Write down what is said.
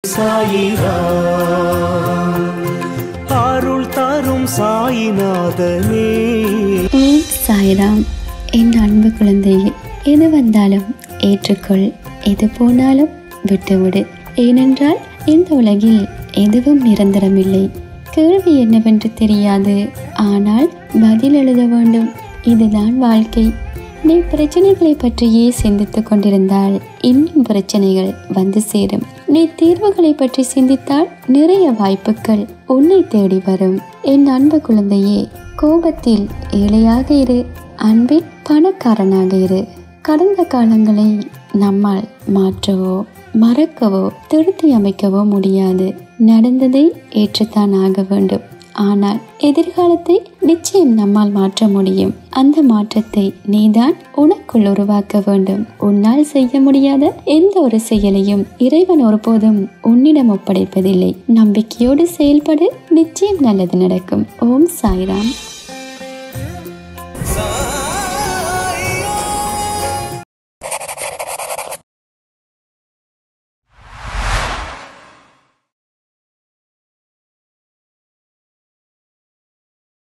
சாயிராம் அருள் தரும் சாயிநாதனே ஓம் சாய்ராம் என் அன்பு குழந்தையே எது வந்தாலும் ஏற்றுக்கொள் எது போனாலும் விட்டுவிடு ஏனென்றால் இந்த உலகில் எதுவும் நிரந்தரமில்லை கேள்வி என்னவென்று தெரியாது ஆனால் பதில் எழுத வேண்டும் இதுதான் வாழ்க்கை நீ பிரச்சனைகளை பற்றியே சிந்தித்துக் கொண்டிருந்தால் இன்னும் பிரச்சனைகள் வந்து சேரும் நீ தீர்வுகளை பற்றி சிந்தித்தால் நிறைய வாய்ப்புகள் உன்னை தேடி வரும் என் அன்பு குழந்தையே கோபத்தில் ஏழையாக இரு அன்பில் பணக்காரனாக இரு கடந்த காலங்களை நம்மால் மாற்றவோ மறக்கவோ திருத்தி அமைக்கவோ முடியாது நடந்ததை ஏற்றுத்தான் ஆக வேண்டும் ஆனால் எதிர்காலத்தை நிச்சயம் நம்மால் மாற்ற முடியும் அந்த மாற்றத்தை நீதான் உனக்குள் உருவாக்க வேண்டும் உன்னால் செய்ய முடியாத எந்த ஒரு செயலையும் இறைவன் ஒருபோதும் உன்னிடம் ஒப்படைப்பதில்லை நம்பிக்கையோடு செயல்படு நிச்சயம் நல்லது நடக்கும் ஓம் சாய்ராம்